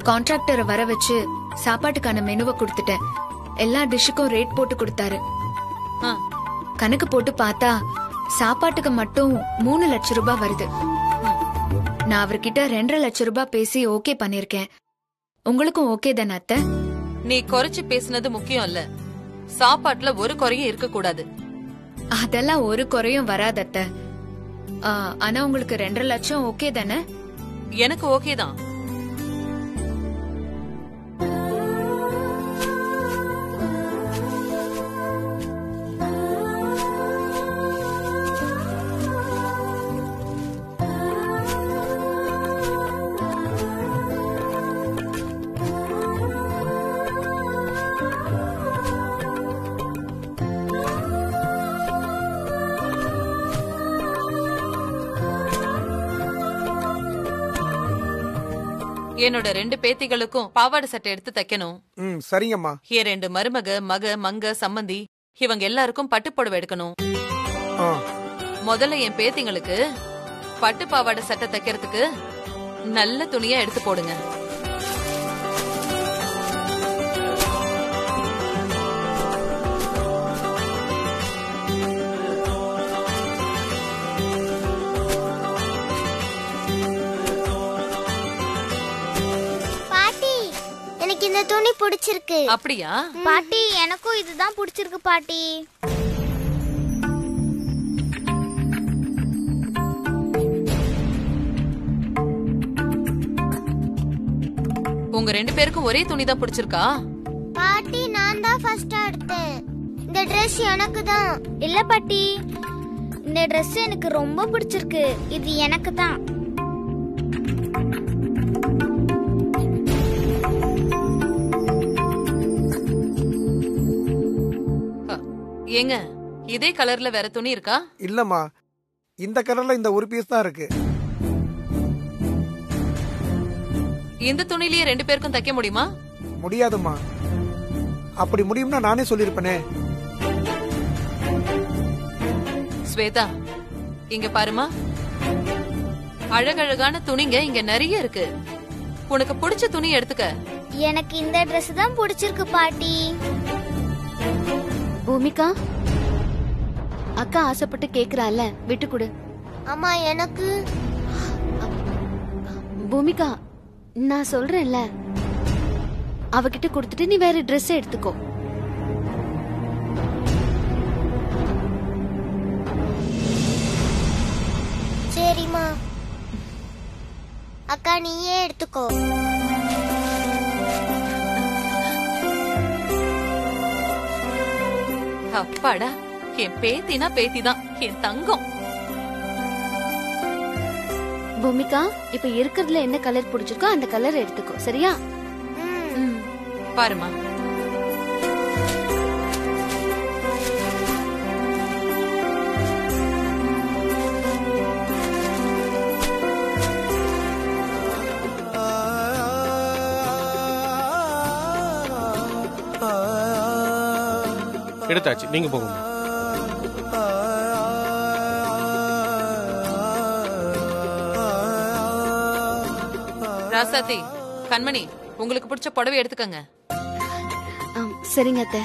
கான்ட்ராக்டரை வர வச்சு சாப்பாட்டுக்கான மெனுவை கொடுத்துட்டேன் எல்லா டிஷ்ஷுக்கும் ரேட் போட்டு கொடுத்தாரு ஆ, கணக்கு போட்டு பார்த்தா சாப்பாட்டுக்கு மட்டும் மூணு லட்சம் ரூபாய் வருது நான் அவர்கிட்ட ரெண்டரை லட்சம் ரூபாய் பேசி ஓகே பண்ணிருக்கேன் உங்களுக்கும் ஓகே தானே அத்தை நீ குறைச்சு பேசுனது முக்கியம் இல்ல சாப்பாட்டுல ஒரு குறையும் இருக்க கூடாது அதெல்லாம் ஒரு குறையும் வராது அத்தை ஆ, ஆனா உங்களுக்கு ரெண்டரை லட்சம் ஓகே தானே எனக்கு ஓகே தான் என்னோட ரெண்டு பேத்திகளுக்கும் பாவாடை சட்டை எடுத்து தைக்கணும் ம் சரிங்கம்மா என் ரெண்டு மருமக மக மங்க சம்மந்தி இவங்க எல்லாருக்கும் பட்டு புடவை எடுக்கணும் ஆ முதல்ல என் பேத்திங்களுக்கு பட்டு பாவாடை சட்டை தைக்கிறதுக்கு நல்ல துணியா எடுத்து போடுங்க பாட்டி எனக்கு இந்த துணி பிடிச்சிருக்கு அப்படியா பாட்டி எனக்கும் இதுதான் பிடிச்சிருக்கு பாட்டி உங்க ரெண்டு பேருக்கும் ஒரே துணி தான் பிடிச்சிருக்கா பாட்டி நான் தான் ஃபர்ஸ்ட் எடுத்தேன் இந்த Dress எனக்கு தான் இல்ல பாட்டி இந்த Dress எனக்கு ரொம்ப பிடிச்சிருக்கு இது எனக்கு தான் அ, ஏங்க இதே கலர்ல வேற துணி இருக்கா இல்லம்மா இந்த கலர்ல இந்த ஒரு பீஸ் தான் இருக்கு இந்த துணிலேயே ரெண்டு பேருக்கும் தைக்க முடியுமா முடியாதும்மா அப்படி முடியும்னா நானே சொல்லியிருப்பேனே ஸ்வேதா இங்க பாருமா அழகழகான துணிங்க இங்க நிறைய இருக்கு உனக்கு பிடிச்ச துணி எடுத்துக்க எனக்கு இந்த Dress தான் பிடிச்சிருக்கு பாட்டி பூமிகா அக்கா ஆசைப்பட்டு கேக்குறால விட்டு கொடு அம்மா எனக்கு பூமிகா நான் சொல்றேன்ல அவகிட்ட கொடுத்துட்டு நீ வேற Dress எடுத்துக்கோ சரிம்மா அக்கா நீயே எடுத்துக்கோ அப்பாடா என் பேத்தினா பேத்தி தான் என் தங்கம் பூமிகா இப்ப இருக்கிறதுல என்ன கலர் பிடிச்சிருக்கோ அந்த கலர் எடுத்துக்கோ சரியா ம் ம். பாருமா எடுத்தாச்சு நீங்க போங்க ராசாத்தி கண்மணி உங்களுக்கு பிடிச்ச புடவை எடுத்துக்கங்க ஆம், சரிங்க அத்தை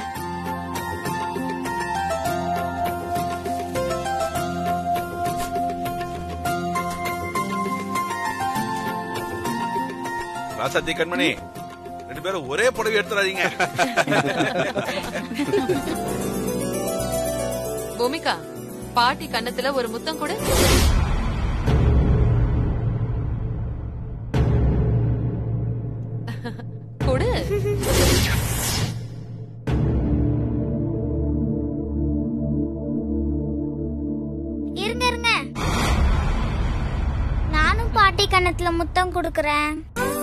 ராசாத்தி கண்மணி ரெண்டு பேரும் ஒரே புடவை எடுத்துறாதீங்க பூமிகா பாட்டி கன்னத்துல ஒரு முத்தம் கொடு கொடு இருங்க இருங்க நானும் பாட்டி கன்னத்துல முத்தம் கொடுக்கறேன்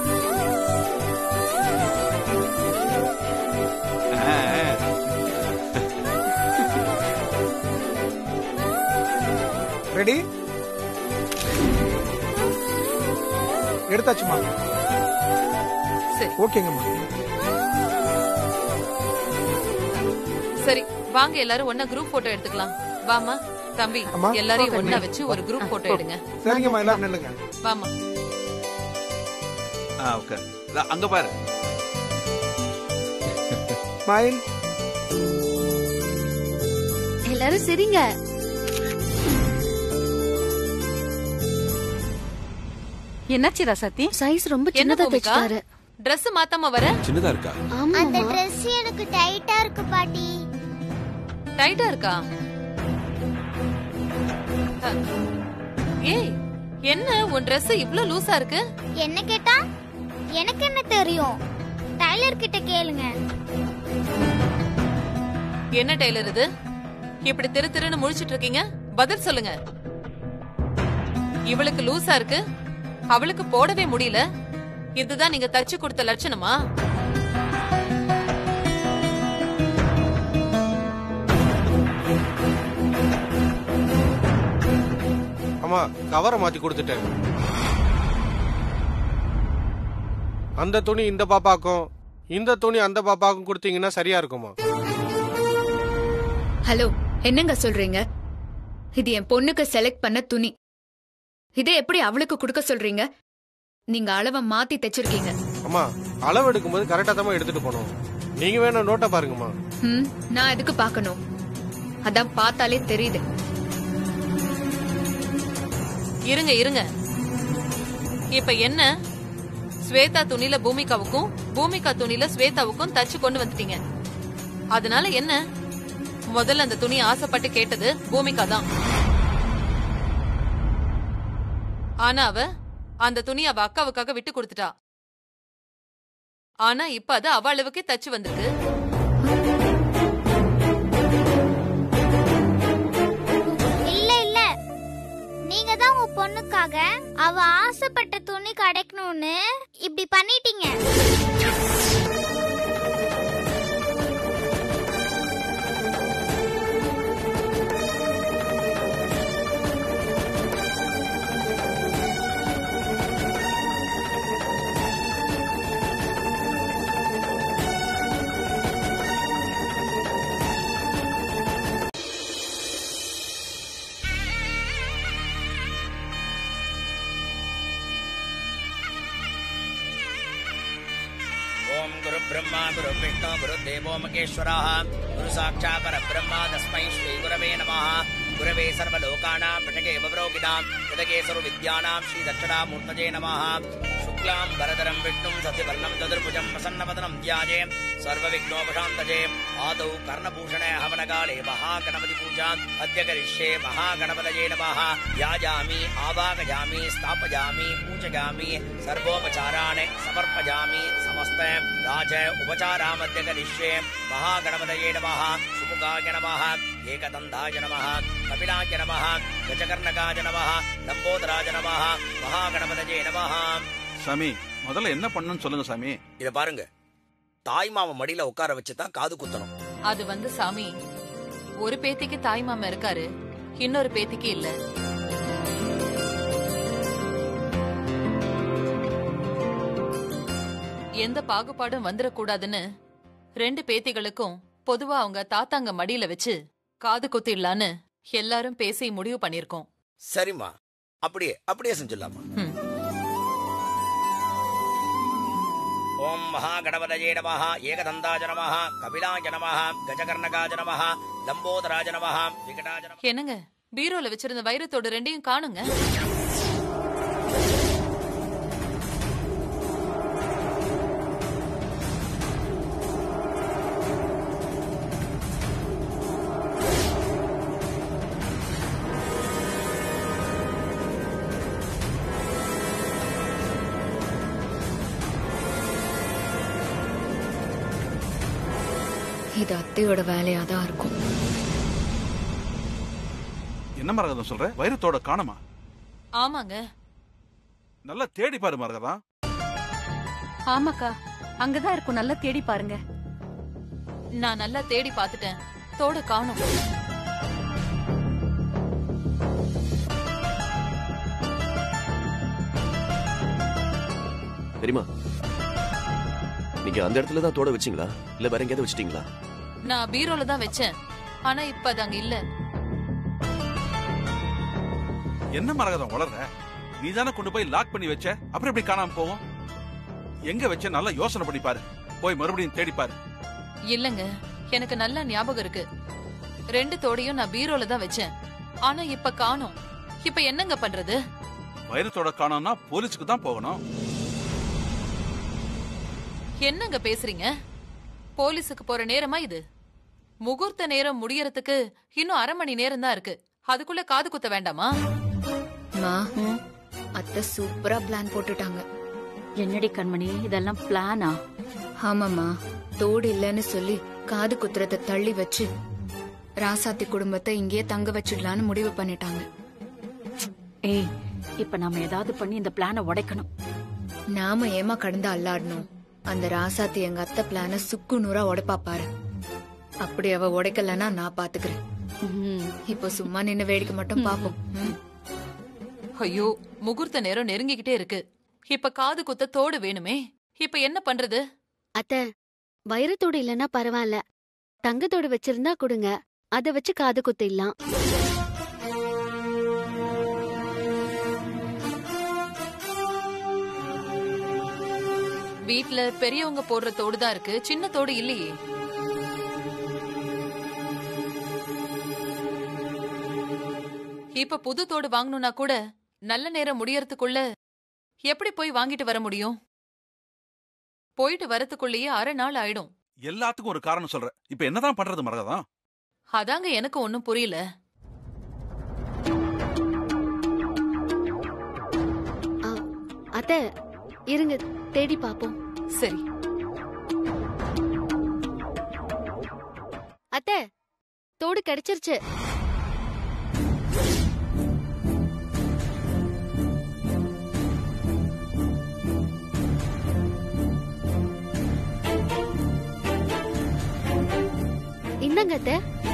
ரெடி எடுத்தாச்சுமா சரி ஓகேங்கம்மா சரி வாங்க எல்லாரும் ஒன்னா குரூப் போட்டோ எடுத்துக்கலாம் வாமா தம்பி அம்மா, எல்லாரையும் okay, ஒன்னா ma'am. வச்சு ஒரு குரூப் போட்டோ எடுங்க சரிங்கம்மா எல்லாரும் நில்லுங்க வாமா ஆ உட்கார் இதா, அங்க பாரு ஸ்மைல் எல்லாரும் சரிங்க என்னாச்சு ராசாத்தி சைஸ் ரொம்ப என்ன சின்னதா பூமிகா? தைச்சிட்டாரு Dress மாத்தாம வர சின்னதா இருக்கா அந்த ஆமா Dress எனக்கு டைட்டா இருக்கு பாட்டி டைட்டா இருக்கா அ, ஏய் என்ன உன் Dress இவ்ளோ லூசா இருக்கு என்ன கேட்டா எனக்கு என்ன தெரியும் டைலர் கிட்ட கேளுங்க என்ன டெய்லர் இது இப்படி திரு திருன்னு முழிச்சிட்டு இருக்கீங்க பதில் சொல்லுங்க இவளுக்கு லூசா இருக்கு அவளுக்கு போடவே முடியல இதுதான் நீங்க தச்சு கொடுத்த லட்சணமா அம்மா கவரை மாத்தி கொடுத்துட்டேன் அந்த துணி இந்த பாப்பாக்கும் இந்த துணி அந்த பாப்பாக்கும் கொடுத்தீங்கன்னா சரியா இருக்குமா ஹலோ என்னங்க சொல்றீங்க இது என் பொண்ணுக்கு செலக்ட் பண்ண துணி இதை எப்படி அவளுக்கு கொடுக்க சொல்றீங்க நீங்க அளவை மாத்தி தைச்சிருக்கீங்க அம்மா அளவு எடுக்கும்போது கரெக்டா தான் எடுத்துட்டு போனோம் நீங்க வேணா நோட்டை பாருங்கம்மா ம் நான் எதுக்கு பார்க்கணும் அதான் பார்த்தாலே தெரியுது இருங்க இருங்க இப்ப என்ன ஸ்வேதா துணில பூமிகாவுக்கும் பூமிகா துணில ஸ்வேதாவுக்கும் தச்சு கொண்டு வந்துட்டீங்க அதனால என்ன முதல்ல அந்த துணி ஆசைப்பட்டு கேட்டது பூமிகா தான் ஆனா அவ அந்த துணி அவ அக்காவுக்காக விட்டு கொடுத்துட்டா ஆனா இப்ப அது அவ அளவுக்கே தச்சு வந்திருக்கு இல்ல இல்ல நீங்க தான் உங்க பொண்ணுக்காக அவ ஆசைப்பட்ட துணி கிடைக்கணும்னு இப்படி பண்ணிட்டீங்க ओम गुरु ब्रह्मा गुरु विष्णु गुरु देवो महेश्वरः गुरु साक्षात् परब्रह्म तस्मै श्री गुरवे नमः गुरवे सर्वलोकानां पृथगे बवरोगिणां हृदये सर्वविद्यानां श्री दक्षिणामूर्तये नमः शुक्लां वरदरं विष्णुं सतिवर्णं चतुर्भुजं प्रसन्नवदनं ध्याये सर्वविघ्नोपशान्तये आदौ कर्णभूषणे हवनकाले महागणपतिपूजाम् अद्य करिष्ये महागणपतये नमः याजामि आवागजामि स्थापयामि पूजयामि सर्वोपचाराणि समर्पयामि समस्त राज उपचारामद्य करिष्ये महागणपतये नमः सुमुखाय नमः एकदन्ताय नमः कपिलाय नमः गजकर्णकाय नमः लम्बोदराय नमः महागणपतये नमः சாமி முதல்ல என்ன பண்ணணும்னு சொல்லுங்க சாமி இத பாருங்க தாய் மாமா மடியில உட்கார வச்சு தான் காது குத்தணும் அது வந்து சாமி ஒரு பேத்திக்கு தாய் மாமா இருக்காரு இன்னொரு பேத்திக்கு இல்ல எந்த பாகுபாடும் வந்துடக்கூடாதுன்னு ரெண்டு பேத்திகளுக்கும் பொதுவா அவங்க தாத்தாங்க மடியில வச்சு காது குத்திடலான்னு எல்லாரும் பேசி முடிவு பண்ணிருக்கோம் சரிம்மா அப்படியே அப்படியே செஞ்சிடலாமா ம். ஓம் மகாகணபதயே நம ஏகதந்தாஜ நம கபிலாஜ நம கஜகர்ணகாஜ நம லம்போதராஜ நம விகடாஜ நம என்னங்க பீரோல வச்சிருந்த வைரத்தோடு ரெண்டையும் காணுங்க இது அத்தையோட வேலையா தான் இருக்கும் என்ன மரகதம் சொல்ற வைரத்தோட காணுமா ஆமாங்க நல்லா தேடி பாரு மரகதம் ஆமாக்கா அங்கதான் இருக்கும் நல்லா தேடி பாருங்க நான் நல்லா தேடி பார்த்துட்டேன் தோட காணும் தெரியுமா நீங்க அந்த இடத்துல தான் தோட வச்சீங்களா இல்ல வேற எங்கேயாவது வச்சிட்டீங்களா நான் பீரோல தான் வச்சேன் ஆனா இப்ப அது அங்க இல்ல என்ன மரகதம் வளர்ற நீ தானே கொண்டு போய் லாக் பண்ணி வச்ச அப்புறம் எப்படி காணாம போவோம் எங்க வச்ச நல்லா யோசனை பண்ணி பாரு போய் மறுபடியும் தேடி பாரு இல்லங்க எனக்கு நல்லா ஞாபகம் இருக்கு ரெண்டு தோடையும் நான் பீரோல தான் வச்சேன் ஆனா இப்ப காணோம் இப்ப என்னங்க பண்றது வைரத்தோட காணோம்னா போலீஸுக்கு தான் போகணும் என்னங்க பேசுறீங்க போலீஸுக்கு போற நேரமா இது முகூர்த்த நேரம் முடியறதுக்கு இன்னும் அரை மணி நேரம் தான் இருக்கு அதுக்குள்ள காது குத்த வேண்டாமா மா அத்தை சூப்பரா பிளான் போட்டுட்டாங்க என்னடி கண்மணி இதெல்லாம் பிளானா ஆமாம்மா தோடு இல்லைன்னு சொல்லி காது குத்துறத தள்ளி வச்சு ராசாத்தி குடும்பத்தை இங்கேயே தங்க வச்சிடலான்னு முடிவு பண்ணிட்டாங்க ஏய் இப்ப நாம ஏதாவது பண்ணி இந்த பிளான உடைக்கணும் நாம ஏமா கடந்து அல்லாடணும் அந்த ராசாத்தி எங்க அத்தை பிளான சுக்கு நூறா உடைப்பா பாரு அப்படி அவ உடைக்கலன்னா நான் பாத்துக்கிறேன் ம், இப்போ சும்மா நின்னு வேடிக்கை மட்டும் பாப்போம் ம். ஐயோ முகூர்த்த நேரம் நெருங்கிக்கிட்டே இருக்கு இப்ப காது குத்த தோடு வேணுமே இப்ப என்ன பண்றது அத்தை வைரத்தோடு இல்லைன்னா பரவாயில்ல தங்கத்தோடு வச்சிருந்தா கொடுங்க அத வச்சு காது குத்திடலாம் வீட்ல பெரியவங்க போடுற தோடு தான் இருக்கு சின்ன தோடு இல்லையே இப்ப புது தோடு வாங்கணும்னா கூட நல்ல நேரம் முடியறதுக்குள்ள எப்படி போய் வாங்கிட்டு வர முடியும் போயிட்டு வரதுக்குள்ளேயே அரை நாள் ஆயிடும் எல்லாத்துக்கும் ஒரு காரணம் சொல்ற இப்ப என்னதான் பண்றது மரகதம் அதாங்க எனக்கு ஒண்ணும் புரியல ஆ, அத்தை இருங்க தேடி பாப்போம் சரி அத்தை தோடு கிடைச்சிருச்சு இந்தாங்க அத்தை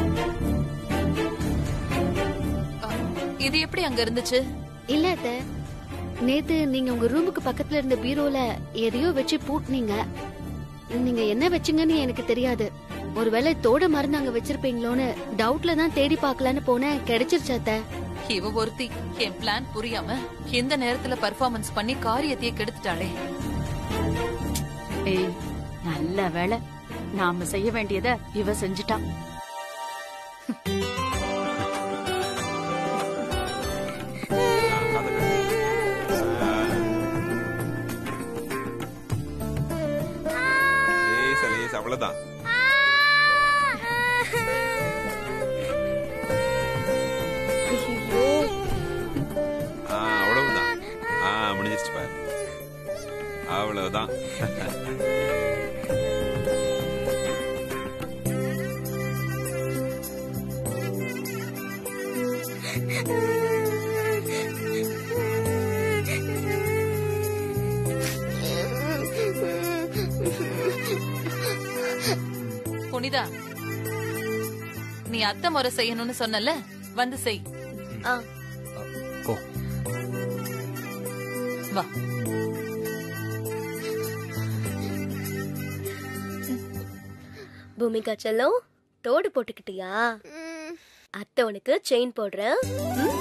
இது எப்படி அங்க இருந்துச்சு இல்ல அத்தை நேத்து நீங்க உங்க ரூமுக்கு பக்கத்துல இருந்த பீரோல எதையோ வச்சு பூட்டினீங்க நீங்க என்ன வச்சீங்கன்னு எனக்கு தெரியாது ஒருவேளை தோட மருந்து அங்க வச்சிருப்பீங்களோன்னு டவுட்ல தான் தேடி பார்க்கலான்னு போனேன் கிடைச்சிருச்சு அத்தை இவ ஒருத்தி என் பிளான் புரியாம இந்த நேரத்துல பர்ஃபார்மன்ஸ் பண்ணி காரியத்தையே கெடுத்துட்டாளே ஏய் நல்ல வேலை நாம செய்ய வேண்டியத இவ செஞ்சுட்டா லேசா லேசா அவ்வளவுதான் ஆ அவ்வளவுதான் ஆ முடிஞ்சிருச்சு பாரு அவ்வளவுதான் புனிதா நீ அத்தை முறை செய்யணும்னு சொன்னல வந்து செய் ஆ. ஓ. வா பூமிகா செல்லம் தோடு போட்டுக்கிட்டியா அத்தை உனக்கு செயின் போடுறேன் ம்?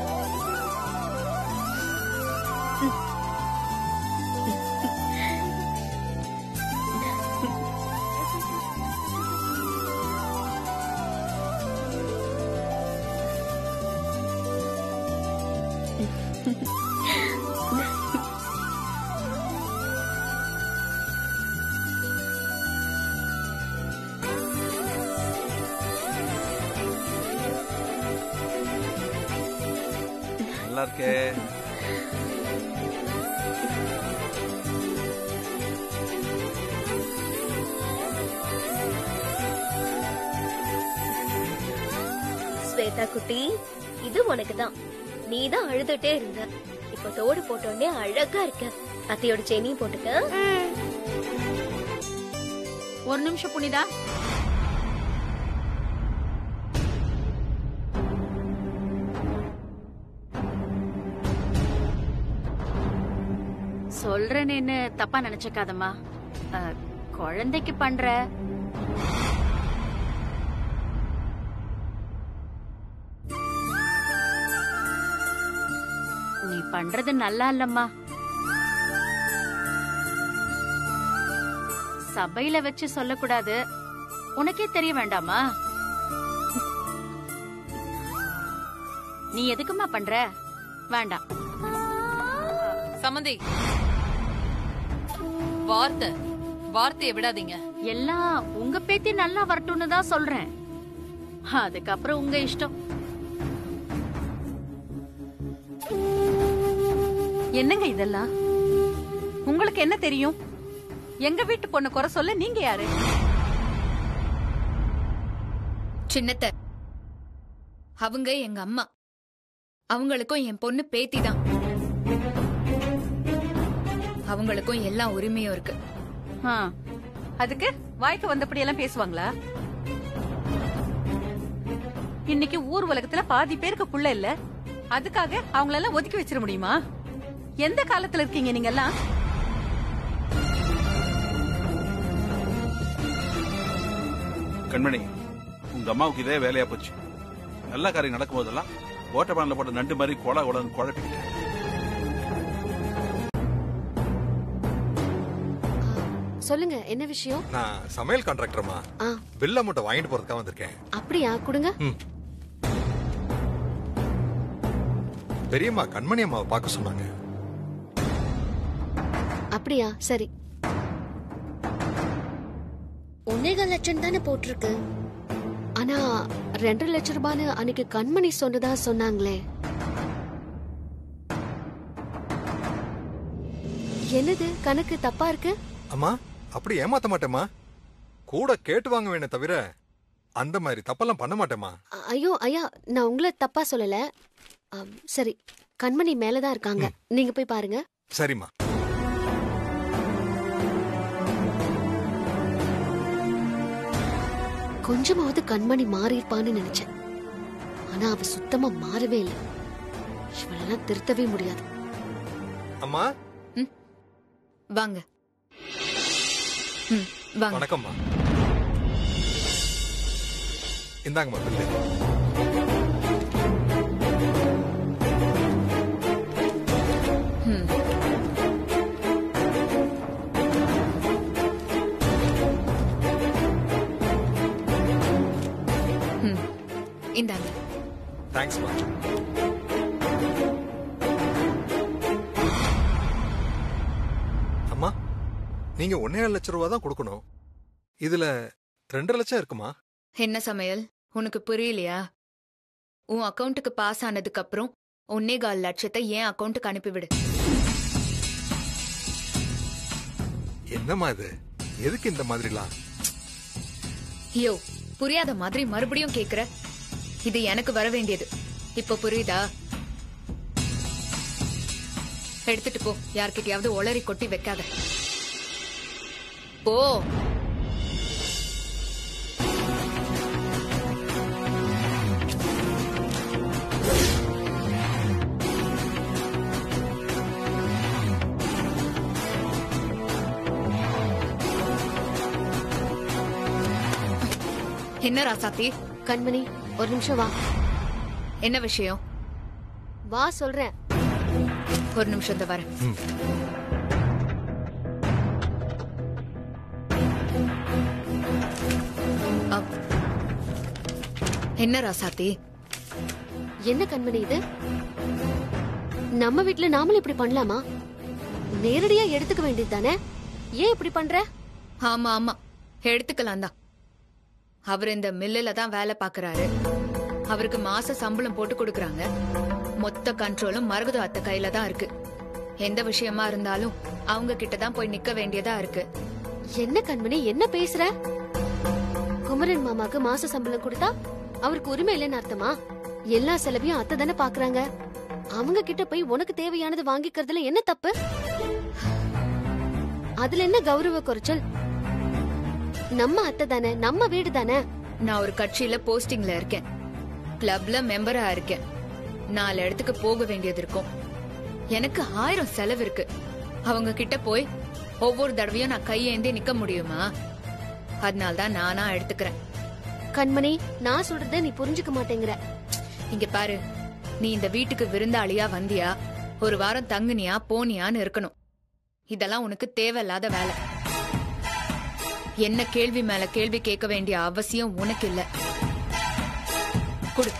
நல்லா இருக்கே ஸ்வேதா குட்டி இது உனக்கு தான் நீ தான் அழுதுட்டே இருந்த இப்ப தோடு போட்டோடனே அழகா இருக்க அத்தையோட செயினையும் போட்டுக்க ஒரு நிமிஷம் புனிதா சொல்றேன்னு தப்பா நினைச்சுக்காதம்மா அஹ், குழந்தைக்கு பண்ற நீ பண்றது நல்லா இல்லம்மா சபையில வச்சு சொல்லக்கூடாது உனக்கே தெரிய வேண்டாமா நீ எதுக்குமா பண்ற வேண்டாம் சம்மந்தி வார்த்தை வார்த்தையை விடாதீங்க எல்லாம் உங்க பேத்தி நல்லா வரட்டும்னு தான் சொல்றேன் அதுக்கப்புறம் உங்க இஷ்டம் என்னங்க இதெல்லாம் உங்களுக்கு என்ன தெரியும் எங்க வீட்டு பொண்ணு குறை சொல்ல நீங்க யாரு சின்னத்த அவங்க எங்க அம்மா அவங்களுக்கும் என் பொண்ணு பேத்தி தான் அவங்களுக்கும் எல்லா உரிமையும் இருக்கு ஆ, அதுக்கு வாய்க்கு வந்தபடி எல்லாம் பேசுவாங்களா இன்னைக்கு ஊர் உலகத்துல பாதி பேருக்கு புள்ள இல்ல அதுக்காக அவங்களெல்லாம் ஒதுக்கி வச்சிட முடியுமா எந்த காலத்துல இருக்கீங்க நீங்க எல்லாம் கண்மணி உங்க அம்மாவுக்கு இதே வேலையா போச்சு நல்ல காரியம் நடக்கும் போதெல்லாம் ஓட்டப்பானில் போட்ட நண்டு மாதிரி கொலை உடனே குழப்பிக்கிட்டேன் சொல்லுங்க என்ன விஷயம் நான் சமையல் கான்ட்ராக்டர்மா ஆ பில் அமௌண்ட்டை வாங்கிட்டு போறதுக்காக வந்திருக்கேன் அப்படியா கொடுங்க பெரியம்மா கண்மணி அம்மாவை பார்க்க சொன்னாங்க அப்படியா சரி ஒன்னேகால் லட்சம் தானே போட்டிருக்கு ஆனா ரெண்டரை லட்சம் ரூபான்னு அன்னைக்கு கண்மணி சொன்னதா சொன்னாங்களே என்னது கணக்கு தப்பா இருக்கு அம்மா அப்படி ஏமாத்த மாட்டேம்மா கூட கேட்டு வாங்க வேணே தவிர அந்த மாதிரி தப்பெல்லாம் பண்ண மாட்டேம்மா அ- ஐயோ ஐயா நான் உங்களை தப்பா சொல்லல அம், சரி கண்மணி மேலதான் இருக்காங்க நீங்க போய் பாருங்க சரிம்மா கொஞ்சமாவது கண்மணி மாறியிருப்பான்னு நினைச்சேன் ஆனா அவ சுத்தமா மாறவே இல்லை இவளெல்லாம் திருத்தவே முடியாது அம்மா வாங்க ம், வாங்க வணக்கம்மா இந்தாங்கம்மா பில்லு ம். ம், இந்தாங்க தேங்க்ஸ்மா அம்மா நீங்க ஒன்னே லட்சம் ரூபா தான் கொடுக்கணும் இதுல ரெண்டரை லட்சம் இருக்குமா என்ன சமையல் உனக்கு புரியலையா உன் அக்கவுண்ட்டுக்கு பாஸ் ஆனதுக்கு அப்புறம் ஒன்னே கால் லட்சத்தை என் அக்கவுண்ட்டுக்கு அனுப்பிவிடு என்னம்மா இது எதுக்கு இந்த மாதிரிலாம் ஐயோ புரியாத மாதிரி மறுபடியும் கேக்குற இது எனக்கு வர வேண்டியது இப்ப புரியுதா எடுத்துட்டு போ யார்கிட்டயாவது ஒளரி கொட்டி வைக்காத போ என்ன ராசாத்தி கண்மணி ஒரு நிமிஷம் வா என்ன விஷயம் வா சொல்றேன் ஒரு நிமிஷம் இந்த வரேன் அப். என்ன ராசாத்தி என்ன கண்மணி இது நம்ம வீட்ல நாமளும் இப்படி பண்ணலாமா நேரடியா எடுத்துக்க வேண்டியது தானே ஏன் இப்படி பண்ற ஆமா ஆமா எடுத்துக்கலாம் தான் அவர் இந்த மில்லுல தான் வேலை பாக்குறாரு அவருக்கு மாச சம்பளம் போட்டு கொடுக்கறாங்க மொத்த கண்ட்ரோலும் மரகத அத்தை கையில தான் இருக்கு எந்த விஷயமா இருந்தாலும் அவங்க கிட்ட தான் போய் நிக்க வேண்டியதா இருக்கு என்ன கண்மணி என்ன பேசுற குமரன் மாமாக்கு மாச சம்பளம் கொடுத்தா அவருக்கு உரிமை இல்லைன்னு அர்த்தமா எல்லா செலவையும் அத்தை தானே பாக்குறாங்க அவங்க கிட்ட போய் உனக்கு தேவையானது வாங்கிக்கிறதுல என்ன தப்பு அதுல என்ன கௌரவ குறைச்சல் நம்ம அத்தை தானே நம்ம வீடு தானே நான் ஒரு கட்சியில போஸ்டிங்ல இருக்கேன் கிளப்ல மெம்பரா இருக்கேன் நாலு இடத்துக்கு போக வேண்டியது இருக்கும் எனக்கு ஆயிரம் செலவு இருக்கு அவங்க கிட்ட போய் ஒவ்வொரு தடவையும் நான் கையேந்தி நிக்க முடியுமா அதனால தான் நானா எடுத்துக்கிறேன் கண்மணி நான் சொல்றத நீ புரிஞ்சுக்க மாட்டேங்கிற இங்க பாரு நீ இந்த வீட்டுக்கு விருந்தாளியா வந்தியா ஒரு வாரம் தங்குனியா போனியான்னு இருக்கணும் இதெல்லாம் உனக்கு தேவையில்லாத வேலை என்ன கேள்வி மேல கேள்வி கேட்க வேண்டிய அவசியம் உனக்கு இல்ல குடு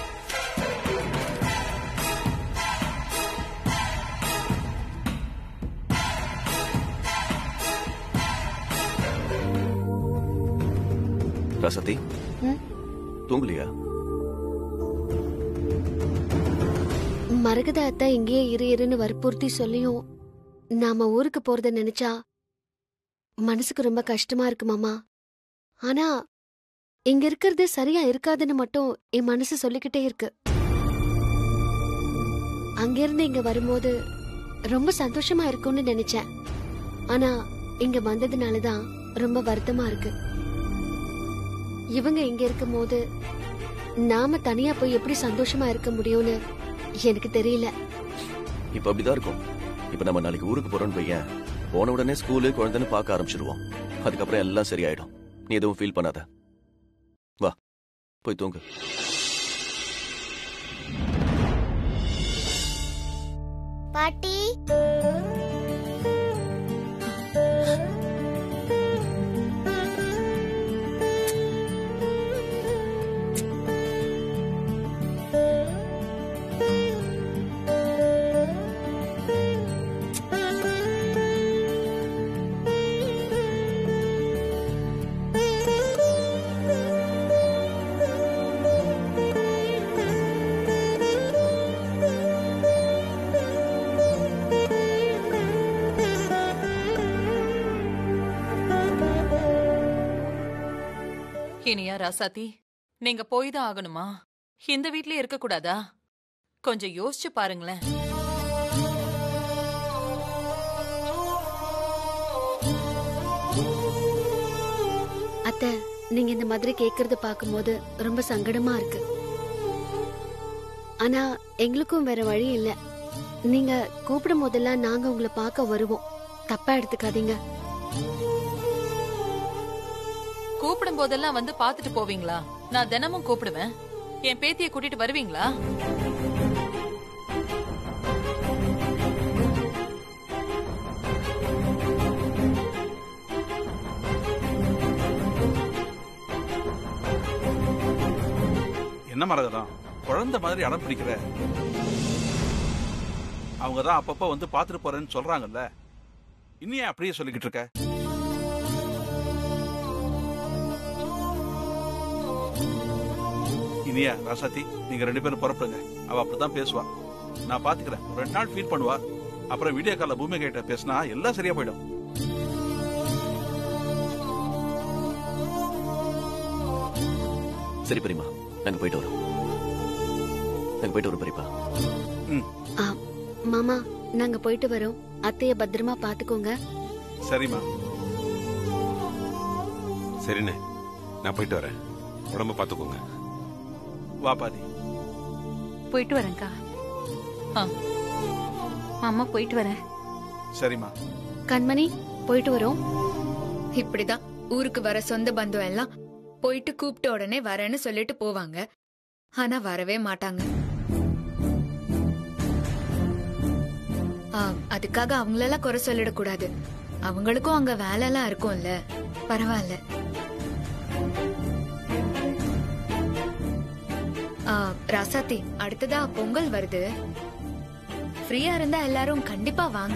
ராசதி ம்? தூங்கலையா மரகத அத்தை இங்கேயே இரு இருன்னு வற்புறுத்தி சொல்லியும் நாம ஊருக்கு போறத நினைச்சா மனசுக்கு ரொம்ப கஷ்டமா இருக்கு மாமா ஆனா இங்க இருக்கிறது சரியா இருக்காதுன்னு மட்டும் என் மனசு சொல்லிக்கிட்டே இருக்கு அங்கிருந்து இங்க வரும்போது ரொம்ப சந்தோஷமா இருக்கும்னு நினைச்சேன் ஆனா இங்க வந்ததுனாலதான் ரொம்ப வருத்தமா இருக்கு இவங்க இங்க இருக்கும்போது நாம தனியா போய் எப்படி சந்தோஷமா இருக்க முடியும்னு எனக்கு தெரியல இப்ப அப்படிதான் இருக்கும் இப்ப நம்ம நாளைக்கு ஊருக்கு போறோம்னு பையன் போன உடனே ஸ்கூலு குழந்தைன்னு பார்க்க ஆரம்பிச்சிருவோம் அதுக்கப்புறம் எல்லாம் சரியாயிடும் நீ எதுவும் ஃபீல் பண்ணாத வா போய் தூங்கு பாட்டி இனியா ராசாத்தி நீங்க போய் தான் ஆகணுமா இந்த வீட்லயே இருக்க கூடாதா கொஞ்சம் யோசிச்சு பாருங்களேன் அத்தை நீங்க இந்த மாதிரி கேக்குறத பாக்கும்போது ரொம்ப சங்கடமா இருக்கு ஆனா எங்களுக்கும் வேற வழி இல்ல நீங்க கூப்பிடும் போதெல்லாம் நாங்க உங்களை பார்க்க வருவோம் தப்பா எடுத்துக்காதீங்க கூப்பிடும் போதெல்லாம் வந்து பாத்துட்டு போவீங்களா நான் தினமும் கூப்பிடுவேன் என் பேத்திய கூட்டிட்டு வருவீங்களா என்ன மரகதம் குழந்தை மாதிரி அடம் பிடிக்கிற அவங்க தான் அப்பப்ப வந்து பாத்துட்டு போறேன்னு சொல்றாங்கல்ல இன்னும் ஏன் அப்படியே சொல்லிக்கிட்டு இருக்க இனியா ராசாத்தி நீங்க ரெண்டு பேரும் புறப்படுங்க அவ அப்படிதான் பேசுவா நான் பாத்துக்கிறேன் ஒரு ரெண்டு நாள் ஃபீல் பண்ணுவா அப்புறம் வீடியோ கால்ல பூமி கிட்ட பேசினா எல்லாம் சரியா போயிடும் சரி பெரியமா நாங்க போயிட்டு வரோம் நாங்க போயிட்டு வரோம் பெரியப்பா ஆ, மாமா நாங்க போயிட்டு வரோம் அத்தைய பத்திரமா பாத்துக்கோங்க சரிம்மா சரிண்ணே நான் போயிட்டு வரேன் உடம்ப பாத்துக்கோங்க வா பாதி போயிட்டு வரேன்க்கா மாமா போயிட்டு வரேன் சரிம்மா கண்மணி போயிட்டு வரோம் இப்படிதான் ஊருக்கு வர சொந்த பந்தம் எல்லாம் போயிட்டு கூப்பிட்ட உடனே வரேன்னு சொல்லிட்டு போவாங்க ஆனா வரவே மாட்டாங்க ஆ, அதுக்காக அவங்களெல்லாம் குறை சொல்லிடக்கூடாது அவங்களுக்கும் அங்க வேலை எல்லாம் இருக்கும்ல பரவாயில்ல ஆ, ராசாத்தி அடுத்ததா பொங்கல் வருது ஃப்ரீயா இருந்தா எல்லாரும் கண்டிப்பா வாங்க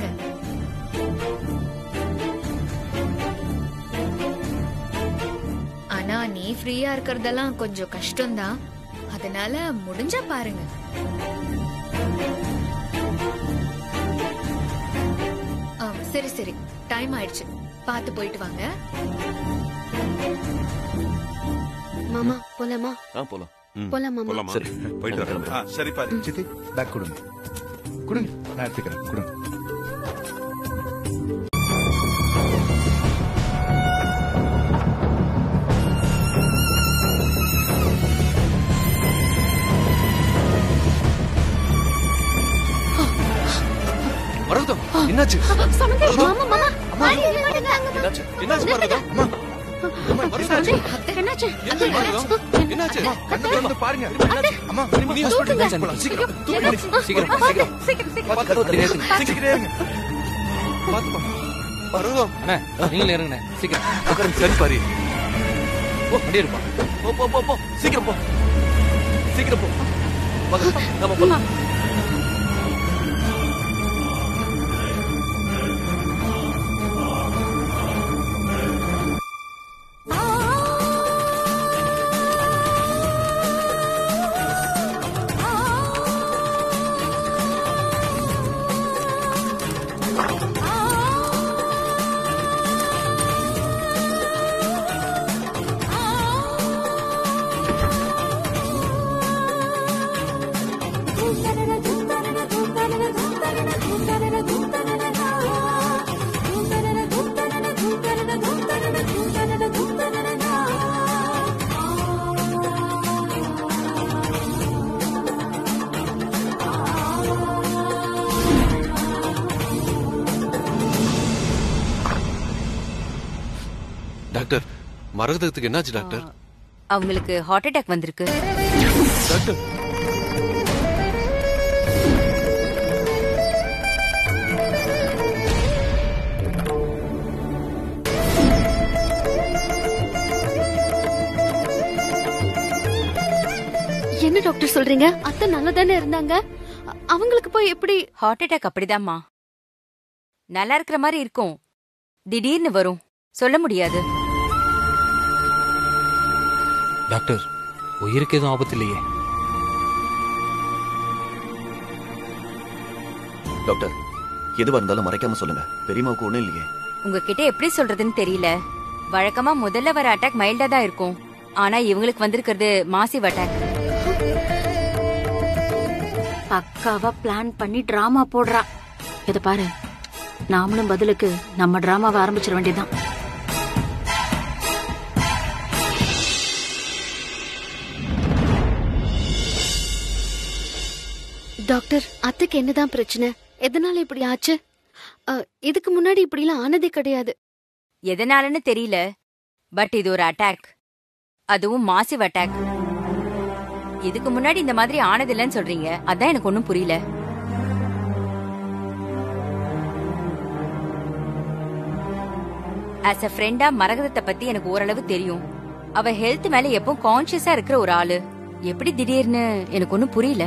ஆனா நீ ஃப்ரீயா இருக்கறதெல்லாம் கொஞ்சம் கஷ்டம்தான் அதனால முடிஞ்சா பாருங்க ஆ, சரி சரி டைம் ஆயிடுச்சு பார்த்து போயிட்டு வாங்க மாமா போலாமா ஆ போலாம் போலாம் மாமா போலாமா சரி போயிட்டு வரேன் ஆ, சரி பாதி சித்தி பேக் கொடுங்க கொடுங்க நான் எடுத்துக்கிறேன் கொடுங்க மரகதம் என்னாச்சு மாமா மாமா மாடி என்னாச்சு என்னாச்சு மரகதம் அம்மா என்னாச்சு என்ன மரகதம் என்னாச்சு கண்ணு திறந்து பாருங்க அம்மா நீ ஹாஸ்பிடல் போலாம் சீக்கிரம் தூக்கு சீக்கிரம் சீக்கிரம் சீக்கிரம் சீக்கிரம் பாத்து கதவு தள்ளி நிறுத்துங்க சீக்கிரம் இருங்க பாத்து பருவம் அண்ணே நீங்களும் இறங்குண்ணே சீக்கிரம் சரி பாரி ஓ அப்படியே இருப்பா போ போ போ போ சீக்கிரம் போ சீக்கிரம் போ வாங்க நம்ம போலாம் டாக்டர் மரகதத்துக்கு என்னாச்சு டாக்டர் அவங்களுக்கு ஹார்ட் அட்டாக் வந்திருக்கு டாக்டர் என்ன டாக்டர் சொல்றீங்க அத்தை நல்லா தானே இருந்தாங்க அ- அவங்களுக்கு போய் எப்படி ஹார்ட் அட்டாக் அப்படிதாம்மா நல்லா இருக்கிற மாதிரி இருக்கும் திடீர்னு வரும் சொல்ல முடியாது டாக்டர் உயிருக்கு எதுவும் ஆபத்து இல்லையே டாக்டர் எதுவா இருந்தாலும் மறைக்காம சொல்லுங்க பெரியம்மாவுக்கு ஒண்ணும் இல்லையே உங்ககிட்ட எப்படி சொல்றதுன்னு தெரியல வழக்கமா முதல்ல வர அட்டாக் மைல்டா தான் இருக்கும் ஆனா இவங்களுக்கு வந்திருக்கிறது மாசிவ் அட்டாக் பக்காவா பிளான் பண்ணி டிராமா போடுறா இத பாரு நாமளும் பதிலுக்கு நம்ம டிராமாவை ஆரம்பிச்சிட வேண்டியதுதான் டாக்டர் அத்தைக்கு என்னதான் பிரச்சனை எதனால இப்படி ஆச்சு அ, இதுக்கு முன்னாடி இப்படிலாம் ஆனதே கிடையாது எதனாலன்னு தெரியல பட் இது ஒரு அட்டாக் அதுவும் மாசிவ் அட்டாக் இதுக்கு முன்னாடி இந்த மாதிரி ஆனதில்லைன்னு சொல்றீங்க அதான் எனக்கு ஒண்ணும் புரியல ஆஸ் அ ஃப்ரெண்டா மரகதத்தை பத்தி எனக்கு ஓரளவு தெரியும் அவ ஹெல்த் மேல எப்பவும் கான்சியஸா இருக்கிற ஒரு ஆளு எப்படி திடீர்னு எனக்கு ஒண்ணும் புரியல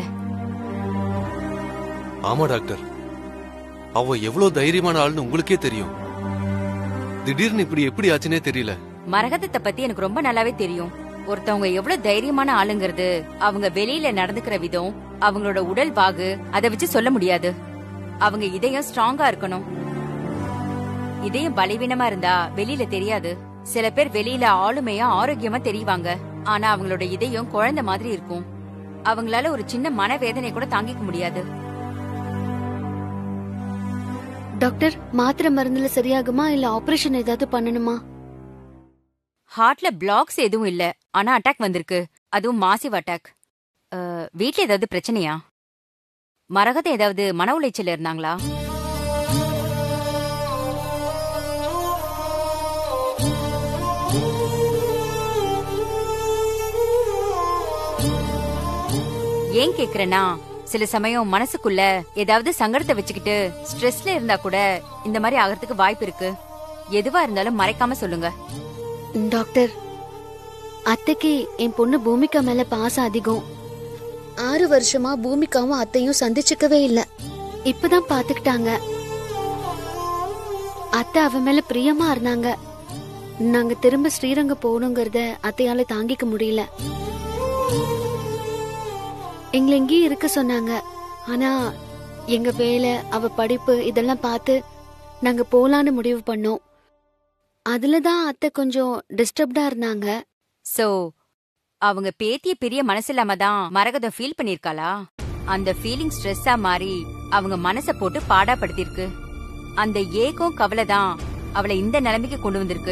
ஆமா டாக்டர் அவ எவ்வளவு தைரியமான ஆள்னு உங்களுக்கே தெரியும் திடீர்னு இப்படி எப்படி ஆச்சுன்னே தெரியல மரகதத்தை பத்தி எனக்கு ரொம்ப நல்லாவே தெரியும் ஒருத்தவங்க எவ்வளவு தைரியமான ஆளுங்கிறது அவங்க வெளியில நடந்துக்கிற விதம் அவங்களோட உடல் பாகு அதை வச்சு சொல்ல முடியாது அவங்க இதயம் ஸ்ட்ராங்கா இருக்கணும் இதயம் பலவீனமா இருந்தா வெளியில தெரியாது சில பேர் வெளியில ஆளுமையா ஆரோக்கியமா தெரிவாங்க ஆனா அவங்களோட இதயம் குழந்தை மாதிரி இருக்கும் அவங்களால ஒரு சின்ன மனவேதனை கூட தாங்கிக்க முடியாது டாக்டர் மாத்திரை மருந்துல சரியாகுமா இல்ல ஆபரேஷன் ஏதாவது பண்ணணுமா ஹார்ட்ல பிளாக்ஸ் எதுவும் இல்ல ஆனா அட்டாக் வந்திருக்கு அதுவும் மாசிவ் அட்டாக் வீட்ல ஏதாவது பிரச்சனையா மரகதம் ஏதாவது மன உளைச்சல் இருந்தாங்களா ஏன் கேக்குறேன்னா சில சமயம் மனசுக்குள்ள ஏதாவது சங்கடத்தை வச்சுக்கிட்டு ஸ்ட்ரெஸ்ல இருந்தா கூட இந்த மாதிரி ஆகிறதுக்கு வாய்ப்பு இருக்கு எதுவா இருந்தாலும் மறைக்காம சொல்லுங்க டாக்டர் அத்தைக்கு என் பொண்ணு பூமிகா மேல பாசம் அதிகம் ஆறு வருஷமா பூமிகாவும் அத்தையும் சந்திச்சுக்கவே இல்ல இப்பதான் பாத்துக்கிட்டாங்க அத்தை அவ மேல பிரியமா இருந்தாங்க நாங்க திரும்ப ஸ்ரீரங்கம் போகணுங்கிறத அத்தையால தாங்கிக்க முடியல எங்களை இங்கேயே இருக்க சொன்னாங்க ஆனா எங்க வேலை அவ படிப்பு இதெல்லாம் பார்த்து நாங்க போலான்னு முடிவு பண்ணோம் அதுலதான் அத்தை கொஞ்சம் டிஸ்டர்ப்டா இருந்தாங்க சோ அவங்க பேத்திய பெரிய மனசு இல்லாம தான் மரகதம் ஃபீல் பண்ணிருக்காளா அந்த ஃபீலிங் ஸ்ட்ரெஸ்ஸா மாறி அவங்க மனச போட்டு பாடாப்படுத்திருக்கு அந்த ஏக்கம் கவலை தான் அவளை இந்த நிலைமைக்கு கொண்டு வந்திருக்கு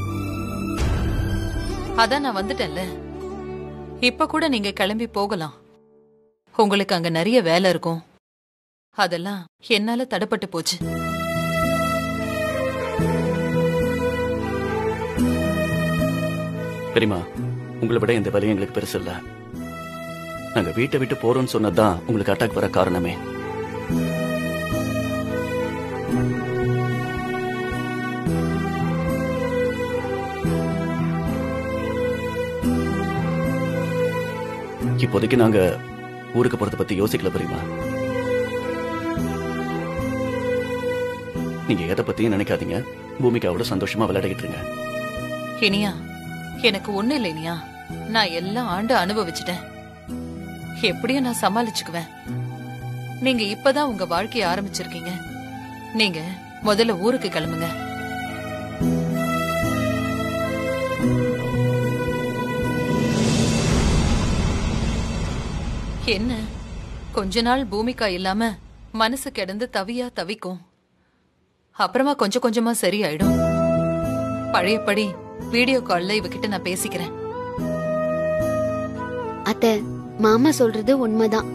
அதான் நான் வந்துட்டேன்ல இப்ப கூட நீங்க கிளம்பி போகலாம் உங்களுக்கு அங்க நிறைய வேலை இருக்கும் அதெல்லாம் என்னால தடைப்பட்டு போச்சு பெரியமா உங்களை விட இந்த வேலையும் எங்களுக்கு பெருசு இல்ல நாங்க வீட்டை விட்டு போறோம்னு சொன்னதுதான் உங்களுக்கு அட்டாக் வர காரணமே இப்போதைக்கு நாங்க ஊருக்கு போறத பத்தி யோசிக்கல பெரியமா நீங்க எதை பத்தியும் நினைக்காதீங்க பூமிகாவோட சந்தோஷமா விளையாடிக்கிட்டு இருங்க இனியா எனக்கு ஒண்ணு இல்லை இனியா நான் எல்லாம் ஆண்டு அனுபவிச்சிட்டேன் எப்படியும் நான் சமாளிச்சுக்குவேன் நீங்க இப்பதான் உங்க வாழ்க்கைய ஆரம்பிச்சிருக்கீங்க நீங்க முதல்ல ஊருக்கு கிளம்புங்க என்ன கொஞ்ச நாள் பூமிக்கா இல்லாம மனசு கிடந்து தவியா தவிக்கும் அப்புறமா கொஞ்சம் கொஞ்சமா சரியாயிடும் பழையபடி வீடியோ கால்ல இவகிட்ட நான் பேசிக்கிறேன் அத்தை மாமா சொல்றது உண்மைதான்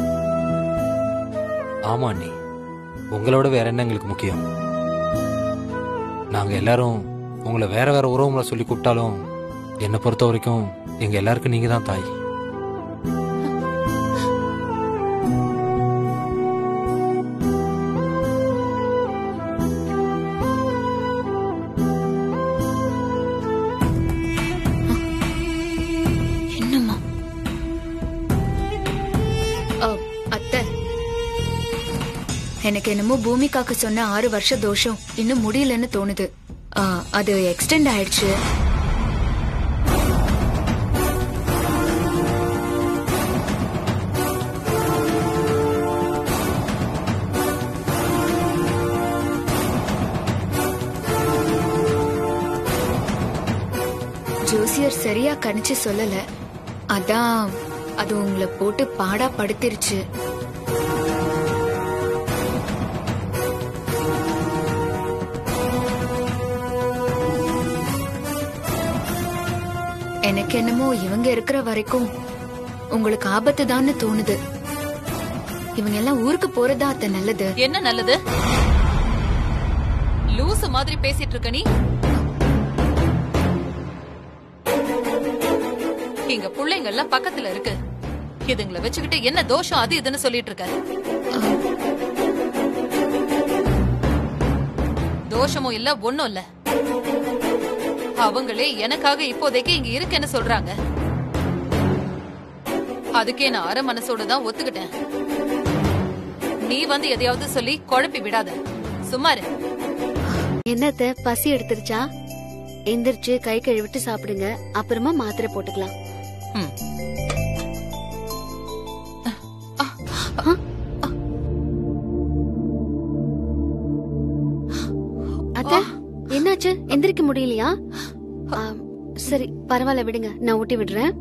ஆமா அண்ணி உங்களோட வேற என்ன எங்களுக்கு முக்கியம் நாங்க எல்லாரும் உங்களை வேற வேற உறவுங்களை சொல்லி கூப்பிட்டாலும் என்னை பொறுத்த வரைக்கும் எங்க எல்லாருக்கும் நீங்க தான் தாய் என்னம்மா அ, அத்தை எனக்கு என்னமோ பூமிகாக்கு சொன்ன ஆறு வருஷ தோஷம் இன்னும் முடியலன்னு தோணுது ஆ, அது எக்ஸ்டெண்ட் ஆயிடுச்சு ஜோசியர் சரியா கணிச்சு சொல்லல அதான் அது உங்களை போட்டு பாடா படுத்திருச்சு எனக்கு என்னமோ இவங்க இருக்கிற வரைக்கும் உங்களுக்கு ஆபத்து தான்னு தோணுது இவங்க எல்லாம் ஊருக்கு போறதா அத்த நல்லது என்ன நல்லது லூசு மாதிரி பேசிட்டு இருக்க நீ இங்க புள்ளைங்க எல்லாம் பக்கத்துல இருக்கு இதுங்களை வச்சுக்கிட்டு என்ன தோஷம் அது இதுன்னு சொல்லிட்டு இருக்க தோஷமும் இல்ல ஒண்ணும் இல்ல அவங்களே எனக்காக இப்போதைக்கு இங்க இருக்கேன்னு சொல்றாங்க அதுக்கே நான் அரை மனசோட தான் ஒத்துக்கிட்டேன் நீ வந்து எதையாவது சொல்லி குழப்பி விடாத சும்மா இரு என்னத்த பசி எடுத்துருச்சா எந்திரிச்சு கை கழுவிட்டு சாப்பிடுங்க அப்புறமா மாத்திரை போட்டுக்கலாம் ம். அத்த என்னாச்சு எந்திரிக்க முடியலையா ஆ, சரி பரவாயில்ல விடுங்க நான் ஊட்டி விடுறேன்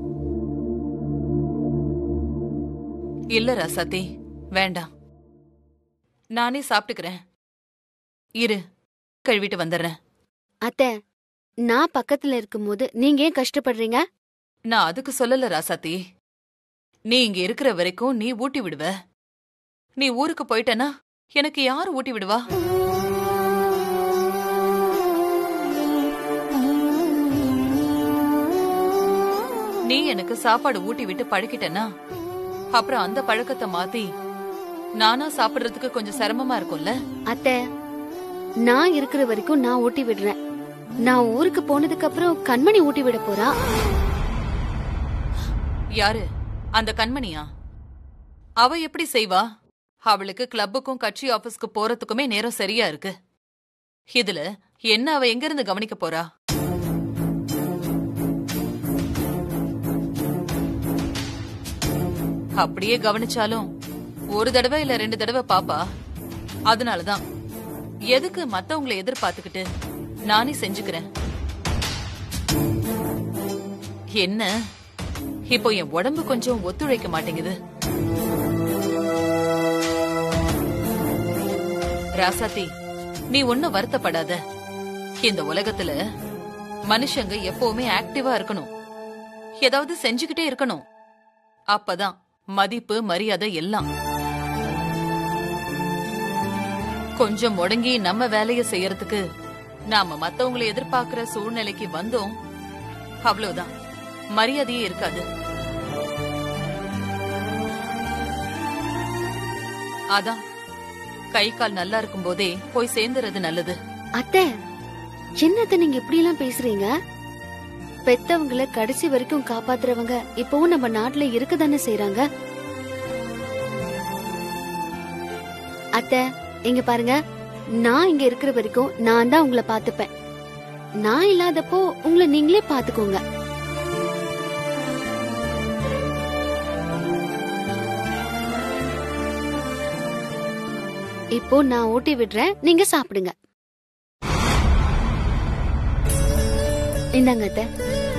இல்ல ராசாத்தி வேண்டாம் நானே சாப்பிட்டுக்கிறேன் இரு கழுவிட்டு வந்துடுறேன் அத்த நான் பக்கத்துல இருக்கும்போது நீங்க ஏன் கஷ்டப்படுறீங்க நான் அதுக்கு சொல்லல ராசாத்தி நீ இங்க இருக்கிற வரைக்கும் நீ ஊட்டி விடுவ நீ ஊருக்கு போயிட்டனா எனக்கு யாரு ஊட்டி விடுவா நீ எனக்கு சாப்பாடு ஊட்டி விட்டு பழக்கிட்டனா அப்புறம் அந்த பழக்கத்தை மாத்தி நானா சாப்பிடுறதுக்கு கொஞ்சம் சிரமமா இருக்கும்ல அத்த நான் இருக்கிற வரைக்கும் நான் ஊட்டி விடுறேன் நான் ஊருக்கு போனதுக்கு அப்புறம் கண்மணி ஊட்டி விட போறா யாரு அந்த கண்மணியா அவ எப்படி செய்வா அவளுக்கு கிளப்புக்கும் கட்சி ஆபீஸ்க்கு போறதுக்குமே நேரம் சரியா இருக்கு இதுல என்ன அவ எங்க இருந்து கவனிக்க போறா அப்படியே கவனிச்சாலும் ஒரு தடவை இல்ல ரெண்டு தடவை பாப்பா அதனாலதான் எதுக்கு மத்தவங்களை எதிர்பார்த்துக்கிட்டு நானே செஞ்சுக்கிறேன் என்ன இப்போ என் உடம்பு கொஞ்சம் ஒத்துழைக்க மாட்டேங்குது ராசாத்தி நீ ஒன்னும் வருத்தப்படாத இந்த உலகத்துல மனுஷங்க எப்பவுமே ஆக்டிவா இருக்கணும் ஏதாவது செஞ்சுக்கிட்டே இருக்கணும் அப்பதான் மதிப்பு மரியாதை எல்லாம் கொஞ்சம் முடங்கி நம்ம வேலைய செய்யறதுக்கு நாம மத்தவங்களை எதிர்பார்க்கிற சூழ்நிலைக்கு வந்தோம் அவ்வளவுதான் மரியாதையே இருக்காது அதான் கை கால் நல்லா இருக்கும் போதே போய் சேர்ந்துறது நல்லது அத்தை என்னத்த நீங்க இப்படி எல்லாம் பேசுறீங்க பெத்தவங்கள கடைசி வரைக்கும் காப்பாத்துறவங்க இப்பவும் நம்ம நாட்டுல இருக்கதானே செய்றாங்க அத்தை இங்க பாருங்க நான் இங்க இருக்கிற வரைக்கும் நான் தான் உங்களை பாத்துப்பேன் நான் இல்லாதப்போ உங்களை நீங்களே பாத்துக்கோங்க இப்போ நான் ஊட்டி விடுறேன் நீங்க சாப்பிடுங்க இந்தாங்க அத்தை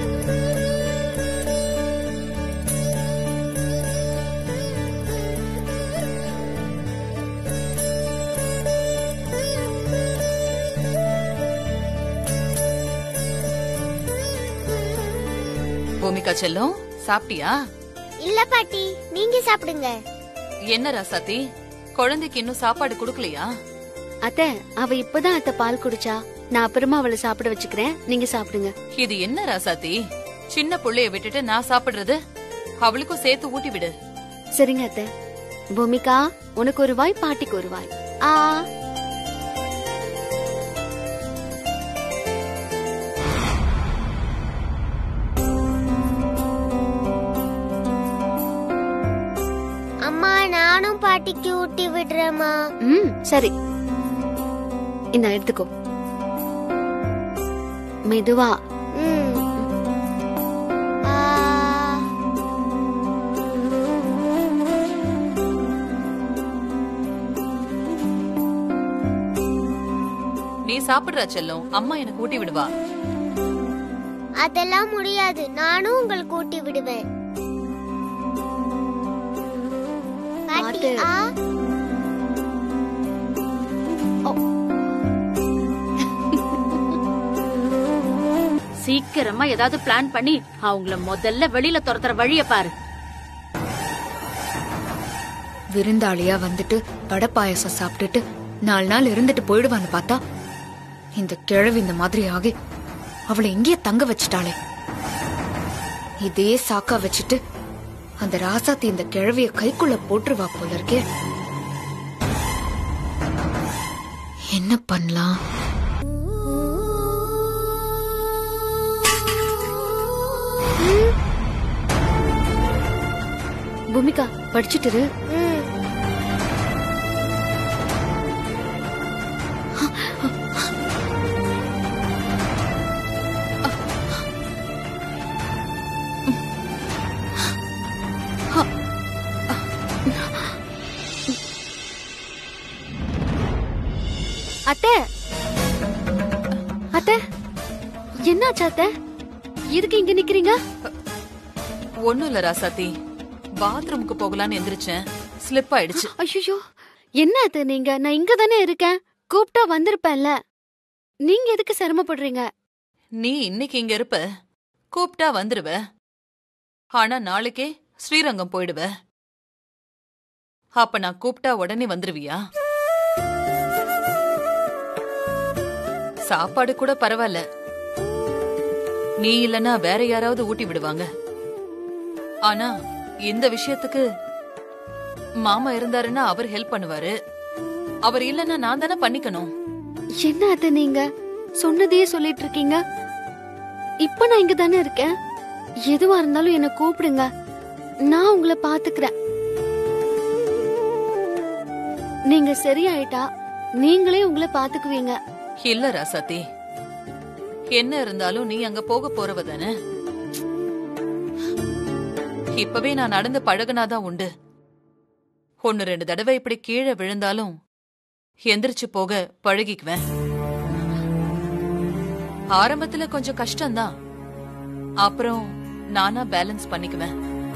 பூமிகா செல்லம் சாப்பிட்டியா இல்ல பாட்டி நீங்க சாப்பிடுங்க என்ன ராசாத்தி குழந்தைக்கு இன்னும் சாப்பாடு கொடுக்கலையா அத்தை அவ இப்பதான் அத்தை பால் குடிச்சா நான் அப்புறமா அவளை சாப்பிட வச்சுக்கிறேன் நீங்க சாப்பிடுங்க இது என்ன ராசாத்தி சின்ன புள்ளைய விட்டுட்டு நான் சாப்பிடுறது அவளுக்கும் சேர்த்து ஊட்டி விடு சரிங்க அத்தை பூமிகா உனக்கு ஒரு வாய் பாட்டிக்கு ஒரு வாய் ஆ அம்மா நானும் பாட்டிக்கு ஊட்டி விடுறேம்மா ம் சரி இந்த எடுத்துக்கோ மெதுவா ம். ஆ. நீ சாப்பிடுறா செல்லம் அம்மா எனக்கு ஊட்டி விடுவா அதெல்லாம் முடியாது நானும் உங்களுக்கு ஊட்டி விடுவேன் பாட்டி ஆ சீக்கிரமா ஏதாவது பிளான் பண்ணி அவங்கள முதல்ல வெளியில துரத்துற வழிய பாரு விருந்தாளியா வந்துட்டு வடை பாயாசம் சாப்பிட்டுட்டு நாலு நாள் இருந்துட்டு போயிடுவான்னு பார்த்தா இந்த கிழவி இந்த மாதிரி ஆகி அவளை இங்கேயே தங்க வச்சுட்டாளே இதே சாக்கா வச்சுட்டு அந்த ராசாத்தி இந்த கிழவிய கைக்குள்ள போட்டுருவா போல இருக்கே என்ன பண்ணலாம் பூமிகா படிச்சுட்டு இரு. அத்தை அத்தை என்னாச்சு அத்தை எதுக்கு இங்க நிக்கிறீங்க ஒண்ணும் இல்ல ராசாத்தி பாத்ரூமுக்கு போகலான்னு எந்திரிச்சேன் ஸ்லிப் ஆயிடுச்சு ஐயோ என்ன அது நீங்க நான் இங்க தானே இருக்கேன் கூப்பிட்டா வந்திருப்பேன்ல நீங்க எதுக்கு சிரமப்படுறீங்க நீ இன்னைக்கு இங்க இருப்ப கூப்பிட்டா வந்துருவ ஆனா நாளைக்கே ஸ்ரீரங்கம் போயிடுவ அப்ப நான் கூப்பிட்டா உடனே வந்துருவியா சாப்பாடு கூட பரவாயில்ல நீ இல்லனா வேற யாராவது ஊட்டி விடுவாங்க ஆனா இந்த விஷயத்துக்கு மாமா இருந்தாருன்னா அவர் ஹெல்ப் பண்ணுவாரு அவர் இல்லனா நான் தானே பண்ணிக்கணும் என்ன அது நீங்க சொன்னதையே சொல்லிட்டு இருக்கீங்க இப்ப நான் இங்க தானே இருக்கேன் எதுவா இருந்தாலும் என்ன கூப்பிடுங்க நான் உங்களை பாத்துக்கிறேன் நீங்க சரியாயிட்டா நீங்களே உங்களை பாத்துக்குவீங்க இல்ல ராசாத்தி என்ன இருந்தாலும் நீ அங்க போக போறவ தானே இப்பவே நான் நடந்து பழகுனாதான் உண்டு ஒன்னு ரெண்டு தடவை இப்படி கீழே விழுந்தாலும் எந்திரிச்சு போக பழகிக்குவேன் ஆரம்பத்துல கொஞ்சம் கஷ்டம்தான் அப்புறம் நானா பேலன்ஸ் பண்ணிக்குவேன்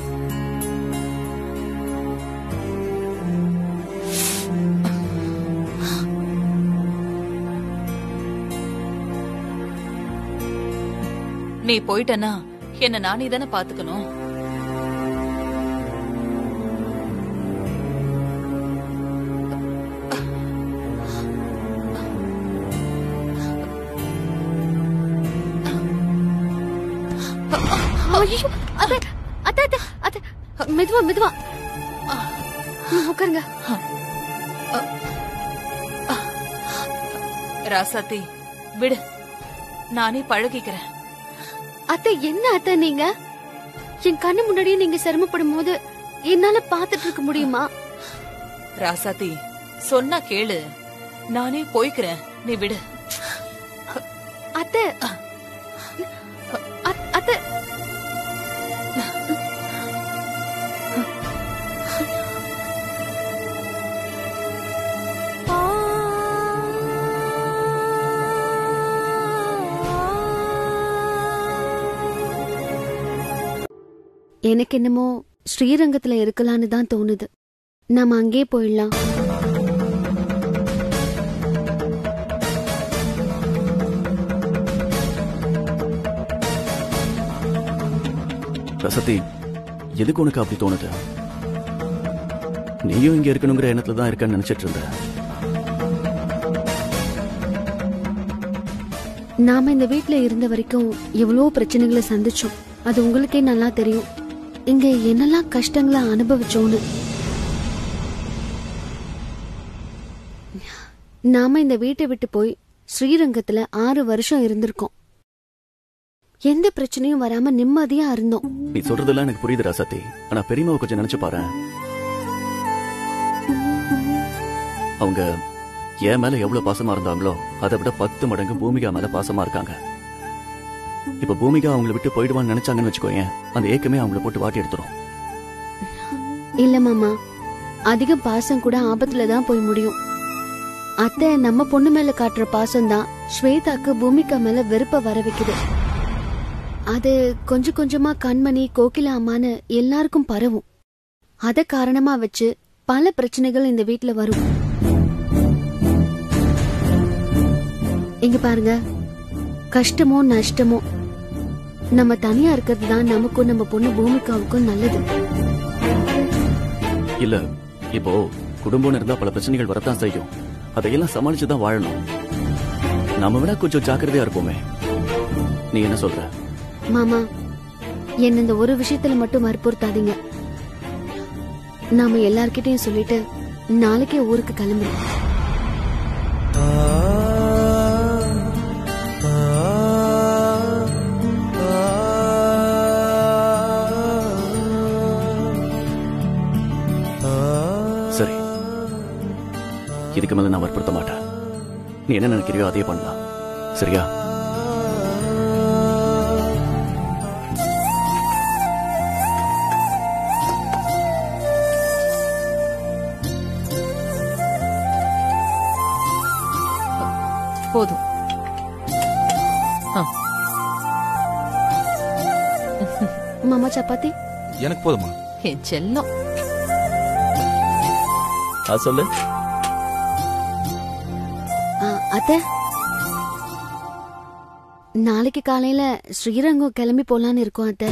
நீ போயிட்டனா என்ன நானே தானே பாத்துக்கணும் ஐயோ அத்தை அத்தை அத்தை அத்தை மெதுவா மெதுவா ம், உட்காருங்க ராசாத்தி விடு நானே பழகிக்கிறேன் அத்தை என்ன அத்தை நீங்க என் கண்ணு முன்னாடியே நீங்க சிரமப்படும் போது என்னால பாத்துட்டு இருக்க முடியுமா ராசாத்தி சொன்னா கேளு நானே போய்க்கிறேன் நீ விடு அத்தை அத்- அத்தை எனக்கு என்னமோ ஸ்ரீரங்கத்துல இருக்கலான்னு தான் தோணுது நாம அங்கே போயிடலாம் ரசத்தி எதுக்கு உனக்கு அப்படி தோணுது நீயும் இங்க இருக்கணுங்கிற எண்ணத்துல தான் இருக்கன்னு நினைச்சிட்டு இருந்த நாம இந்த வீட்ல இருந்த வரைக்கும் எவ்வளோ பிரச்சனைகளை சந்திச்சோம் அது உங்களுக்கே நல்லா தெரியும் இங்க என்னெல்லாம் கஷ்டங்களை அனுபவிச்சோன்னு நாம இந்த வீட்டை விட்டு போய் ஸ்ரீரங்கத்துல ஆறு வருஷம் இருந்திருக்கோம் எந்த பிரச்சனையும் வராம நிம்மதியா இருந்தோம் நீ சொல்றதெல்லாம் எனக்கு புரியுது ரசத்தி ஆனா பெரியமாவை கொஞ்சம் நினைச்சு பாரு அவங்க என் மேல எவ்வளவு பாசமா இருந்தாங்களோ அதை விட பத்து மடங்கு பூமிகா மேல பாசமா இருக்காங்க இப்ப பூமிகா அவங்கள விட்டு போயிடுவான்னு நினைச்சாங்கன்னு வச்சுக்கோயேன் அந்த ஏக்கமே அவங்கள போட்டு வாட்டி எடுத்துரும் இல்ல மாமா அதிக பாசம் கூட ஆபத்துல தான் போய் முடியும் அத்தை நம்ம பொண்ணு மேல காட்டுற பாசம் தான் ஸ்வேதாக்கு பூமிகா மேல வெறுப்ப வர வைக்குது அது கொஞ்சம் கொஞ்சமா கண்மணி கோகிலா அம்மான்னு எல்லாருக்கும் பரவும் அத காரணமா வச்சு பல பிரச்சனைகள் இந்த வீட்ல வரும் இங்க பாருங்க கஷ்டமோ நஷ்டமோ நம்ம தனியா இருக்கிறது தான் நமக்கும் நம்ம பொண்ணு பூமிகாவுக்கும் நல்லது இல்ல இப்போ குடும்பம்னு இருந்தா பல பிரச்சனைகள் வரத்தான் செய்யும் அதையெல்லாம் சமாளிச்சு தான் வாழணும் நம்ம விட கொஞ்சம் ஜாக்கிரதையா இருப்போமே நீ என்ன சொல்ற மாமா என்ன இந்த ஒரு விஷயத்துல மட்டும் வற்புறுத்தாதீங்க நாம எல்லார்கிட்டயும் சொல்லிட்டு நாளைக்கே ஊருக்கு கிளம்புறோம் சரி இதுக்கு மேல நான் வற்புறுத்த மாட்டேன் நீ என்ன நினைக்கிறியோ அதே பண்ணலாம் சரியா போதும் ஆ, மாமா சப்பாத்தி எனக்கு போதுமா என் செல்லம் ஆ சொல்லு ஆ, அத்தை நாளைக்கு காலையில ஸ்ரீரங்கம் கிளம்பி போலான்னு இருக்கோம் அத்தை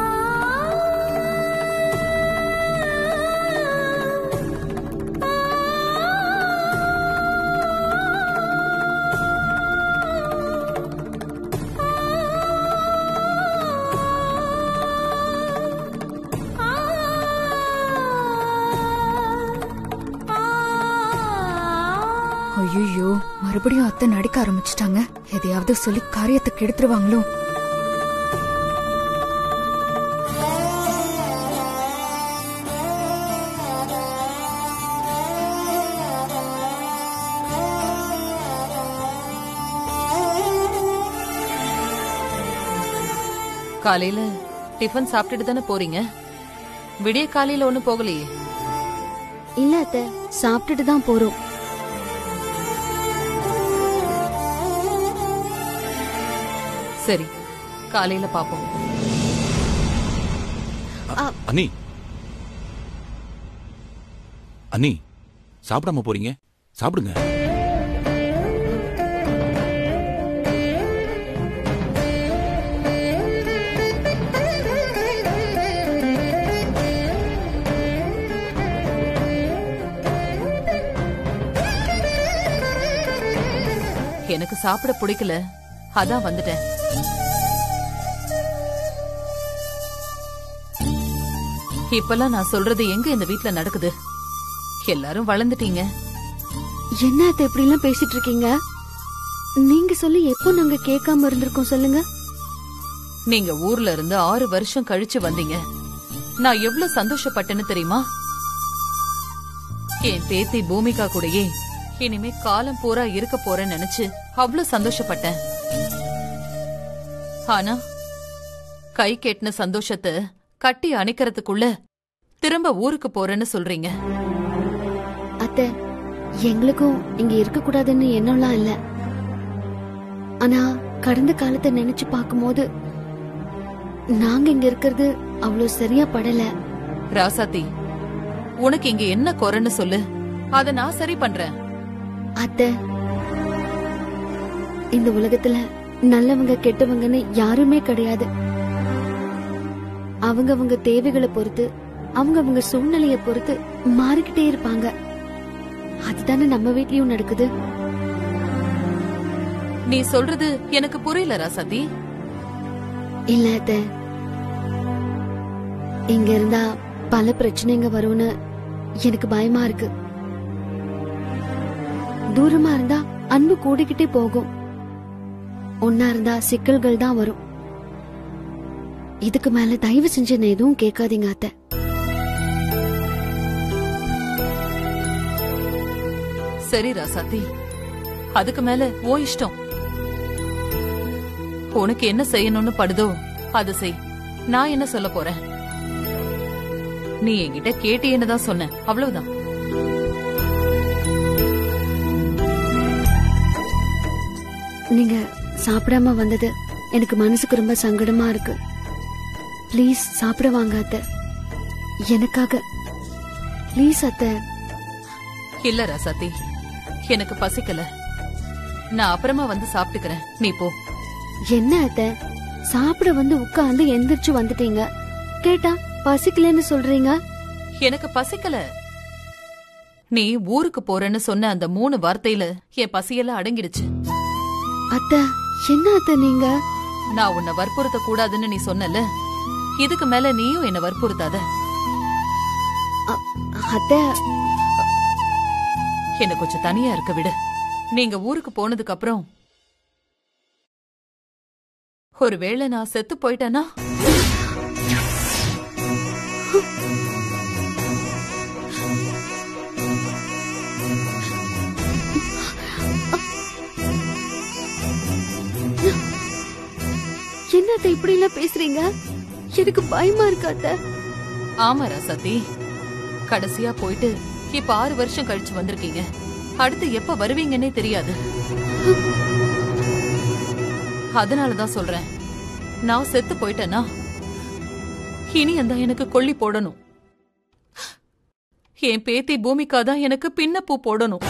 ஐயோ மறுபடியும் அத்தை நடிக்க ஆரம்பிச்சிட்டாங்க எதையாவது சொல்லி காரியத்தை கெடுத்துருவாங்களோ காலையில டிஃபன் சாப்பிட்டுட்டு தானே போறீங்க விடிய காலையில ஒண்ணும் போகலையே இல்ல அத்தை சாப்பிட்டுட்டு தான் போறோம் சரி காலையில பாப்போம் அண்ணி அண்ணி சாப்பிடாம போறீங்க சாப்பிடுங்க எனக்கு சாப்பிட பிடிக்கல அதான் வந்துட்டேன் இப்பெல்லாம் நான் சொல்றது எங்க இந்த வீட்ல நடக்குது எல்லாரும் வளர்ந்துட்டீங்க என்ன அத்தை இப்படி எல்லாம் பேசிட்டு இருக்கீங்க நீங்க சொல்லி எப்போ நாங்க கேட்காம இருந்திருக்கோம் சொல்லுங்க நீங்க ஊர்ல இருந்து ஆறு வருஷம் கழிச்சு வந்தீங்க நான் எவ்வளவு சந்தோஷப்பட்டேன்னு தெரியுமா என் பேத்தி பூமிகா கூடயே இனிமே காலம் பூரா இருக்க போறேன்னு நினைச்சு அவ்வளவு சந்தோஷப்பட்டேன் ஆனா கை கெட்டின சந்தோஷத்தை கட்டி அணைக்கிறதுக்குள்ள திரும்ப ஊருக்கு போறேன்னு சொல்றீங்க அத்தை எங்களுக்கும் இங்க இருக்க கூடாதுன்னு எண்ணம்லாம் இல்ல ஆனா கடந்த காலத்தை நினைச்சு பார்க்கும்போது நாங்க இங்க இருக்கிறது அவ்வளவு சரியா படல ராசாத்தி உனக்கு இங்க என்ன குறைன்னு சொல்லு அத நான் சரி பண்றேன் அத்தை இந்த உலகத்துல நல்லவங்க கெட்டவங்கன்னு யாருமே கிடையாது அவங்க அவங்க தேவைகளை பொறுத்து அவங்க அவங்க சூழ்நிலைய பொறுத்து மாறிக்கிட்டே இருப்பாங்க அதுதானே நம்ம வீட்லயும் நடக்குது நீ சொல்றது எனக்கு புரியல ராசாத்தி இல்ல அத்தை இங்க இருந்தா பல பிரச்சனைங்க வரும்னு எனக்கு பயமா இருக்கு தூரமா இருந்தா அன்பு கூடிக்கிட்டே போகும் ஒன்னா இருந்தா சிக்கல்கள் தான் வரும் இதுக்கு மேல தயவு செஞ்சு என்ன எதுவும் கேட்காதீங்க அத்தை சரி ராசாத்தி அதுக்கு மேல ஓ இஷ்டம் உனக்கு என்ன செய்யணும்னு படுதோ அது செய் நான் என்ன சொல்ல போறேன் நீ என்கிட்ட கேட்டேன்னு தான் சொன்ன அவ்வளவுதான் நீங்க சாப்பிடாம வந்தது எனக்கு மனசுக்கு ரொம்ப சங்கடமா இருக்கு ப்ளீஸ் சாப்பிட வாங்க அத்தை எனக்காக ப்ளீஸ் அத்தை இல்ல ராசாத்தி எனக்கு பசிக்கல நான் அப்புறமா வந்து சாப்பிட்டுக்கிறேன் நீ போ என்ன அத்தை சாப்பிட வந்து உட்கார்ந்து எந்திரிச்சு வந்துட்டீங்க கேட்டா பசிக்கலன்னு சொல்றீங்க எனக்கு பசிக்கல நீ ஊருக்கு போறேன்னு சொன்ன அந்த மூணு வார்த்தையில என் பசியெல்லாம் அடங்கிடுச்சு அத்தை என்ன அத்தை நீங்க நான் உன்னை வற்புறுத்த கூடாதுன்னு நீ சொன்னல இதுக்கு மேல நீயும் என்ன வற்புறுத்தாத அத்தை என்ன கொஞ்சம் தனியா இருக்க விடு நீங்க ஊருக்கு போனதுக்கு அப்புறம் ஒருவேளை நான் செத்து போயிட்டேனா என்ன அத்தை இப்படி எல்லாம் பேசுறீங்க எனக்கு பயமா இருக்கு அத்தை ஆமா ராசாத்தி கடைசியா போயிட்டு இப்ப ஆறு வருஷம் கழிச்சு வந்திருக்கீங்க அடுத்து எப்ப வருவீங்கன்னே தெரியாது அதனாலதான் சொல்றேன் நான் செத்து போயிட்டேனா இனி அந்த எனக்கு கொல்லி போடணும் என் பேத்தி பூமிகா தான் எனக்கு பின்னப்பூ போடணும்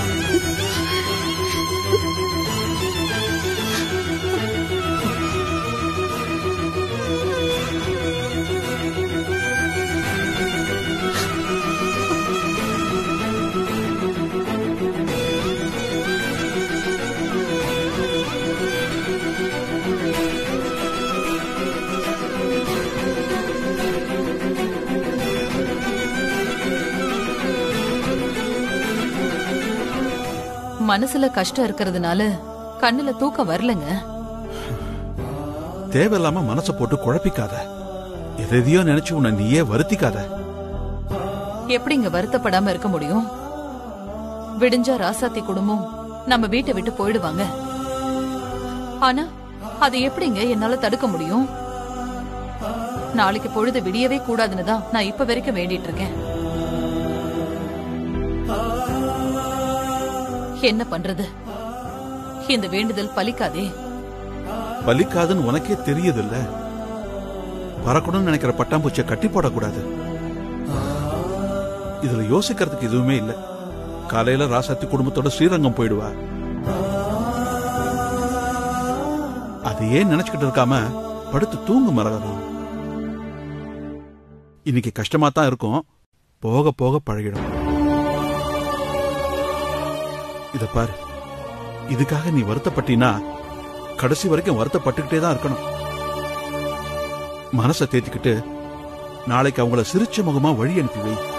மனசுல கஷ்டம் இருக்கிறதுனால கண்ணுல தூக்கம் வரலங்க தேவையில்லாம மனசை போட்டு குழப்பிக்காத எதையோ நினைச்சு உன்னை நீயே வருத்திக்காத எப்படிங்க வருத்தப்படாம இருக்க முடியும் விடிஞ்சா ராசாத்தி குடும்பம் நம்ம வீட்டை விட்டு போயிடுவாங்க ஆனா அது எப்படிங்க என்னால தடுக்க முடியும் நாளைக்கு பொழுது விடியவே கூடாதுன்னு தான் நான் இப்ப வரைக்கும் வேண்டிட்டு இருக்கேன் என்ன பண்றது இந்த வேண்டுதல் பலிக்காதே பலிக்காதுன்னு உனக்கே தெரியுதுல்ல பறக்கணும்னு நினைக்கிற பட்டாம்பூச்சியை கட்டி போடக்கூடாது இதுல யோசிக்கிறதுக்கு எதுவுமே இல்ல காலையில ராசாத்தி குடும்பத்தோட ஸ்ரீரங்கம் போயிடுவா அது ஏன் நினைச்சுக்கிட்டு இருக்காம படுத்து தூங்கு மரகதம் இன்னைக்கு கஷ்டமா தான் இருக்கும் போக போக பழகிடும் இத பாரு இதுக்காக நீ வருத்தப்பட்டினா கடைசி வரைக்கும் வருத்தப்பட்டுக்கிட்டே தான் இருக்கணும் மனசை தேத்திக்கிட்டு நாளைக்கு அவங்கள சிரிச்ச முகமா வழி அனுப்பி வை